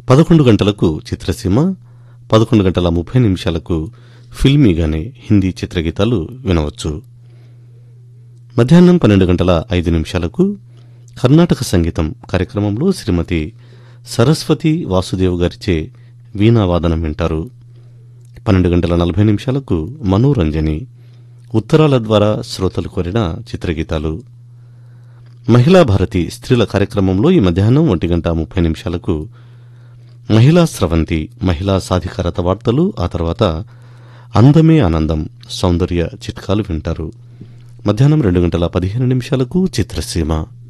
పదకొండు గంటలకు చిత్రసీమ పదకొండు గంటల ముప్పై నిమిషాలకు ఫిల్మీగానే హిందీ చిత్రగీతాలు వినవచ్చు మధ్యాహ్నం పన్నెండు గంటల ఐదు నిమిషాలకు కర్ణాటక సంగీతం కార్యక్రమంలో శ్రీమతి సరస్వతి వాసుదేవ్ గారిచే వీణావాదనం వింటారు పన్నెండు గంటల నలభై నిమిషాలకు మనోరంజని ఉత్తరాల ద్వారా శ్రోతలు కోరిన చిత్రగీతాలు మహిళా భారతి స్త్రీల కార్యక్రమంలో ఈ మధ్యాహ్నం ఒంటి గంట ముప్పై నిమిషాలకు మహిళా స్రవంతి మహిళా సాధికారత వార్తలు ఆ తర్వాత అందమే ఆనందం సౌందర్య చిట్కాలు వింటారు మధ్యాహ్నం రెండు గంటల పదిహేను నిమిషాలకు చిత్రసీమ